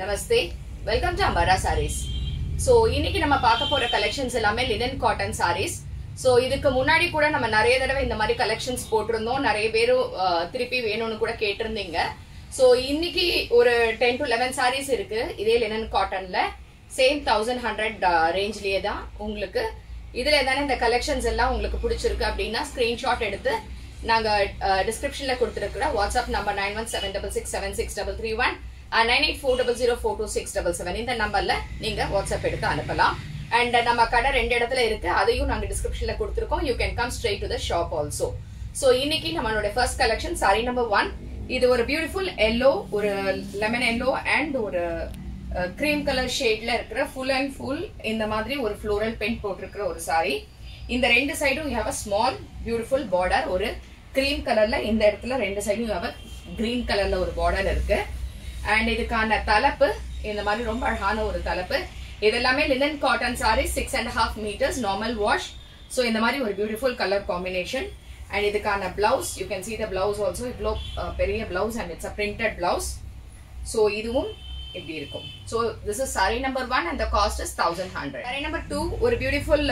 Namaste welcome to Ambara sarees so இன்னைக்கு நம்ம பார்க்க போற கலெக்ஷன்ஸ் எல்லாமே லினன் காட்டன் சாரீஸ் ஸோ இதுக்கு முன்னாடி கூட நம்ம நிறைய தடவை இந்த மாதிரி கலெக்ஷன்ஸ் போட்டிருந்தோம் நிறைய பேரும் அஹ், திருப்பி வேணும்னு கூட கேட்டிருந்தீங்க ஸோ இன்னைக்கு ஒரு டென் டு லெவன் சாரீஸ் இருக்கு இதே லினன் காட்டன்ல சேம் தௌசண்ட் ஹண்ட்ரட் ரேஞ்ச்லயே தான் உங்களுக்கு இதுல தானே இந்த கலெக்ஷன்ஸ் எல்லாம் உங்களுக்கு பிடிச்சிருக்கு அப்படின்னா ஸ்கிரீன்ஷாட் எடுத்து நாங்க டிஸ்கிரிப்ஷன்ல கொடுத்துருக்கிற WhatsApp number nine one seven double six seven six double three one nine eight four double zero four two six double seven இந்த நம்பர்ல நீங்க வாட்ஸ்அப் எடுத்து அனுப்பலாம் அண்ட் நம்ம கடை ரெண்டு இடத்துல இருக்கு அதையும் நாங்க டிஸ்கிரிப்ஷன்ல கொடுத்துருக்கோம் you can come straight to the shop also so இன்னைக்கு நம்மளோட first collection saree number one இது ஒரு பியூட்டிஃபுல் எல்லோ ஒரு லெமன் எல்லோ அண்ட் ஒரு கிரீம் கலர் ஷேட்ல இருக்கிற ஃபுல் அண்ட் ஃபுல் இந்த மாதிரி ஒரு ஃப்ளோரல் பெயிண்ட் போட்டிருக்கிற ஒரு சாரி இந்த ரெண்டு சைடும் you have a small beautiful border ஒரு கிரீம் கலர்ல இந்த இடத்துல ரெண்டு சைடும் யூ ஹேவ் அ கிரீன் கலர்ல ஒரு பார்டர் இருக்கு அண்ட் இதுக்கான தலைப்பு இந்த மாதிரி ரொம்ப அழகான ஒரு தலைப்பு இது எல்லாமே linen cotton saree six and half metres normal wash so இந்த மாதிரி ஒரு பியூட்டிஃபுல் கலர் காம்பினேஷன் அண்ட் இதுக்கான blouse you can see the blouse also இவ்வளோ அஹ், பெரிய blouse and it's a printed blouse so இதுவும் இப்படி இருக்கும் so this is saree number one and the cost is thousand hundred saree number two ஒரு beautiful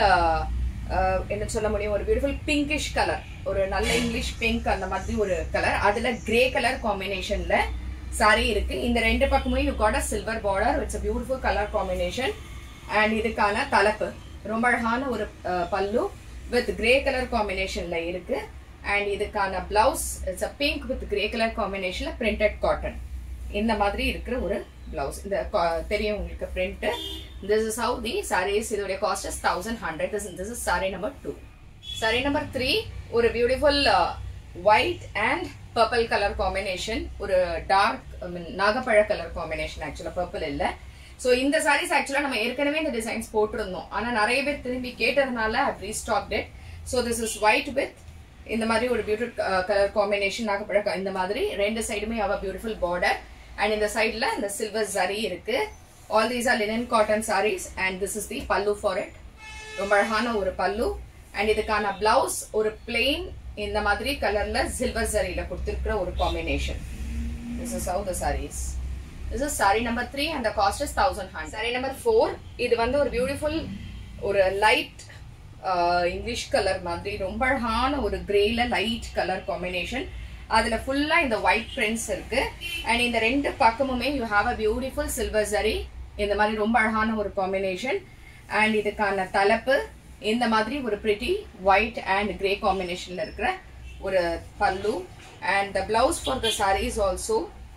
என்ன சொல்ல முடியும் ஒரு பியூட்டிஃபுல் பிங்கிஷ் கலர் ஒரு நல்ல இங்கிலீஷ் பிங்க் அந்த மாதிரி ஒரு கலர் அதுல கிரே கலர் காம்பினேஷன்ல சாரி இருக்கு இந்த ரெண்டு பக்கமும் you got a silver border it's a beautiful colour combination and இதுக்கான தலைப்பு ரொம்ப அழகான ஒரு அஹ், பல்லு வித் கிரே கலர் காம்பினேஷன்ல இருக்கு அண்ட் இதுக்கான blouse it's a pink with grey colour காம்பினேஷன்ல பிரிண்டட் காட்டன் இந்த மாதிரி இருக்கிற ஒரு பிளவுஸ் இந்த கா- தெரியும் உங்களுக்கு print this is how the sarees இதோடைய cost is thousand hundred this is saree number two saree number three ஒரு beautiful white and purple colour combination ஒரு டார்க் நாகப்பழ கலர் காம்பினேஷன் ஆக்சுவலா பர்பிள் இல்ல ஸோ இந்த சாரீஸ் ஆக்சுவலா நம்ம ஏற்கனவே இந்த டிசைன்ஸ் போட்டிருந்தோம் ஆனா நிறைய பேர் திரும்பி கேட்டதுனால I restocked it so this is white with இந்த மாதிரி ஒரு பியூட்டிஃபுல் கலர் காம்பினேஷன் நாகப்பழ க- இந்த மாதிரி ரெண்டு சைடுமே அவ பியூட்டிஃபுல் பார்டர் அண்ட் இந்த சைடுல இந்த சில்வர் ஜரி இருக்கு all these are linen cotton sarees and this is the pallu for it ரொம்ப அழகான ஒரு பல்லு அண்ட் இதுக்கான பிளவுஸ் ஒரு பிளெயின் இந்த மாதிரி கலர்ல சில்வர் சரியில கொடுத்திருக்கிற ஒரு combination this is how the sarees this is saree number three and the cost is thousand hundred saree number four இது வந்து ஒரு பியூட்டிஃபுல் ஒரு லைட் இங்கிலீஷ் கலர் மாதிரி ரொம்ப அழகான ஒரு கிரேல லைட் கலர் காம்பினேஷன் அதுல ஃபுல்லா இந்த ஒயிட் பிரிண்ட்ஸ் இருக்கு அண்ட் இந்த ரெண்டு பக்கமுமே you have a beautiful silver zari இந்த மாதிரி ரொம்ப அழகான ஒரு காம்பினேஷன் அண்ட் இதுக்கான தலைப்பு இந்த மாதிரி ஒரு பிரிட்டி ஒயிட் அண்ட் கிரே காம்பினேஷன்ல இருக்கிற ஒரு pallu and the blouse for the sarees also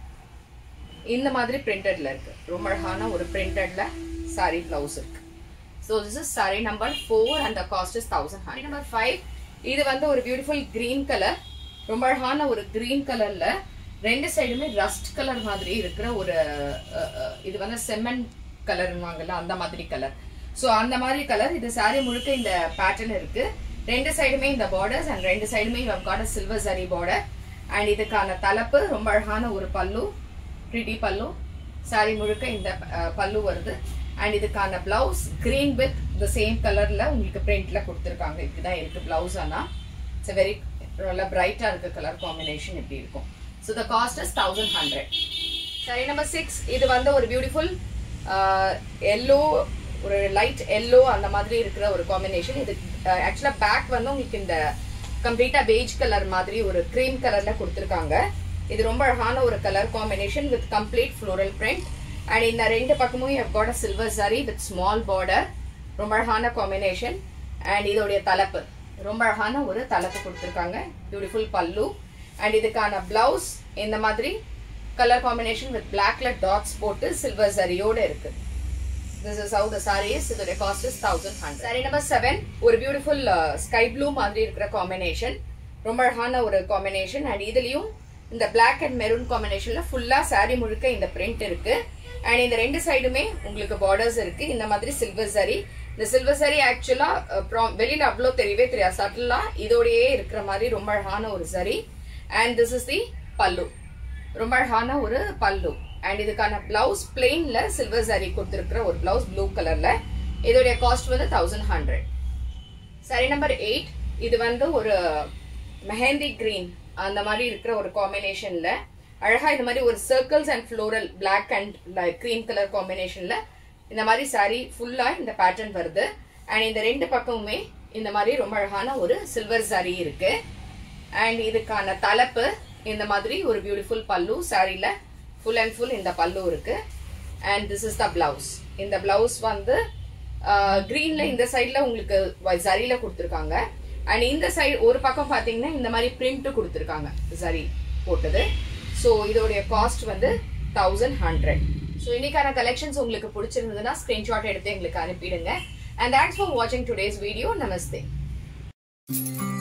இந்த மாதிரி பிரிண்டட்ல இருக்கு ரொம்ப அழகான ஒரு பிரிண்டட்ல சாரி பிளவுஸ் இருக்கு so this is saree number four and the cost is thousand hundred number five இது வந்து ஒரு பியூட்டிஃபுல் கிரீன் கலர் ரொம்ப அழகான ஒரு கிரீன் கலர்ல ரெண்டு சைடுமே ரஸ்ட் கலர் மாதிரி இருக்கிற ஒரு அஹ், அஹ், இது வந்து செம்மன் கலர்வாங்கல்ல அந்த மாதிரி கலர் ஸோ அந்த மாதிரி கலர் இது சாரி முழுக்க இந்த பேட்டர்ன் இருக்கு ரெண்டு சைடுமே இந்த பார்டர்ஸ் அண்ட் ரெண்டு சைடுமே you have got silver zari border and இதுக்கான தலைப்பு ரொம்ப அழகான ஒரு பல்லு ப்ரிட்டி பல்லு சாரி முழுக்க இந்த அஹ், பல்லு வருது அண்ட் இதுக்கான blouse green with the same கலர்ல உங்களுக்கு பிரிண்ட்ல கொடுத்துருக்காங்க இப்படிதான் இருக்கு பிளவுஸ் ஆனா இட்ஸ் வெரி நல்ல பிரைட்டா இருக்கு கலர் காம்பினேஷன் இப்படி இருக்கும் so the cost is thousand hundred saree number six இது வந்து ஒரு பியூட்டிஃபுல் எல்லோ ஒரு லைட் எல்லோ அந்த மாதிரி இருக்கிற ஒரு காம்பினேஷன் இது ஆக்சுவலா பேக் வந்து உங்களுக்கு இந்த கம்ப்ளீட்டா பேஜ் கலர் மாதிரி ஒரு க்ரீம் கலர்ல கொடுத்துருக்காங்க இது ரொம்ப அழகான ஒரு colour combination with complete floral print and இந்த ரெண்டு பக்கமும் have got silver zari with small border ரொம்ப அழகான காம்பினேஷன் அண்ட் இதோடைய தலைப்பு ரொம்ப அழகான ஒரு தலைப்பு கொடுத்துருக்காங்க பியூட்டிஃபுல் பல்லு அண்ட் இதுக்கான பிளவுஸ் இந்த மாதிரி கலர் காம்பினேஷன் வித் பிளாக்ல டாட்ஸ் போட்டு சில்வர் சரியோட இருக்கு this is how the sarees இதோட cost is thousand hundred saree number seven ஒரு பியூட்டிஃபுல் ஸ்கை ப்ளூ மாதிரி இருக்கிற காம்பினேஷன் ரொம்ப அழகான ஒரு காம்பினேஷன் அண்ட் இதுலயும் இந்த Black அண்ட் மெரூன் காம்பினேஷன்ல ஃபுல்லா saree முழுக்க இந்த பிரிண்ட் இருக்கு அண்ட் இந்த ரெண்டு சைடுமே உங்களுக்கு பார்டர்ஸ் இருக்கு இந்த மாதிரி சில்வர் சரி இந்த சில்வர் சரி ஆக்சுவலா வெளியில அவ்வளோ தெரியவே தெரியாது சட்டிலா இதோடயே இருக்கிற மாதிரி ரொம்ப அழகான ஒரு சரி அண்ட் திஸ் இஸ் தி பல்லு ரொம்ப அழகான ஒரு பல்லு அண்ட் இதுக்கான பிளவுஸ் பிளெயின்ல சில்வர் சாரி கொடுத்துருக்கிற ஒரு பிளவுஸ் ப்ளூ கலர்ல இதோடைய காஸ்ட் வந்து thousand hundred saree number eight இது வந்து ஒரு மெஹந்தி கிரீன் அந்த மாதிரி இருக்கிற ஒரு காம்பினேஷன்ல அழகா இந்த மாதிரி ஒரு circles and floral black and cream colour காம்பினேஷன்ல இந்த மாதிரி saree ஃபுல்லா இந்த பேட்டர்ன் வருது அண்ட் இந்த ரெண்டு பக்கமுமே இந்த மாதிரி ரொம்ப அழகான ஒரு சில்வர் saree இருக்கு அண்ட் இதுக்கான தலைப்பு இந்த மாதிரி ஒரு பியூட்டிஃபுல் பல்லு சாரியில ஃபுல் அண்ட் ஃபுல் இந்த பல்லு இருக்கு and this is the blouse இந்த பிளவுஸ் வந்து கிரீன்ல இந்த சைட்ல உங்களுக்கு சரியில கொடுத்துருக்காங்க அண்ட் இந்த சைடு ஒரு பக்கம் பாத்தீங்கன்னா இந்த மாதிரி பிரிண்ட் கொடுத்துருக்காங்க சரி போட்டது ஸோ இதோடைய காஸ்ட் வந்து தௌசண்ட் ஹண்ட்ரட் ஸோ இன்னைக்கான கலெக்ஷன்ஸ் உங்களுக்கு பிடிச்சிருந்ததுன்னா ஸ்கிரீன்ஷாட் எடுத்து எங்களுக்கு அனுப்பிடுங்க அண்ட் தேங்க்ஸ் ஃபார் வாட்சிங் டுடேஸ் வீடியோ நமஸ்தே